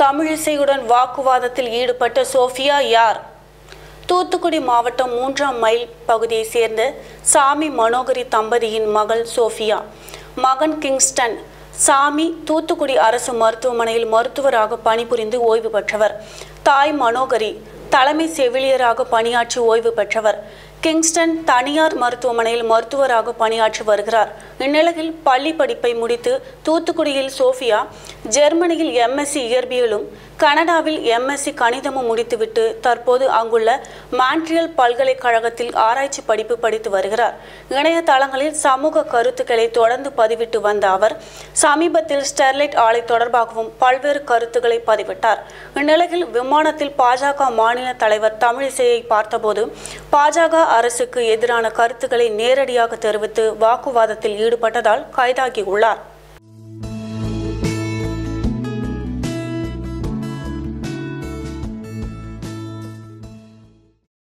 தமிழிசையுடன் வாக்குவாதத்தில் ஈடுபட்ட சோஃபியா யார் தூத்துக்குடி மாவட்டம் மூன்றாம் மைல் பகுதியைச் சேர்ந்த சாமி மனோகரி தம்பதியின் மகள் சோஃபியா மகன் கிங்ஸ்டன் சாமி தூத்துக்குடி அரசு மருத்துவமனையில் மருத்துவராக பணிபுரிந்து ஓய்வு பெற்றவர் தாய் மனோகரி தலைமை செவிலியராக பணியாற்றி ஓய்வு பெற்றவர் கிங்ஸ்டன் தனியார் மருத்துவமனையில் மருத்துவராக பணியாற்றி வருகிறார் இந்நிலையில் பள்ளி படிப்பை முடித்து தூத்துக்குடியில் சோஃபியா ஜெர்மனியில் எம்எஸ்சி இயற்பியலும் கனடாவில் எம்எஸ்சி கணிதமும் முடித்துவிட்டு தற்போது அங்குள்ள மான்ட்ரியல் பல்கலைக்கழகத்தில் ஆராய்ச்சி படிப்பு படித்து வருகிறார் இணையதளங்களில் சமூக கருத்துக்களை தொடர்ந்து பதிவிட்டு வந்த அவர் சமீபத்தில் ஸ்டெர்லைட் ஆலை தொடர்பாகவும் பல்வேறு கருத்துக்களை பதிவிட்டார் இந்நிலையில் விமானத்தில் பாஜக மாநில தலைவர் தமிழிசையை பார்த்தபோது பாஜக அரசுக்கு எதிரான கருத்துக்களை நேரடியாக தெரிவித்து வாக்குவாதத்தில் ஈடுபட்டதால் கைதாகியுள்ளார்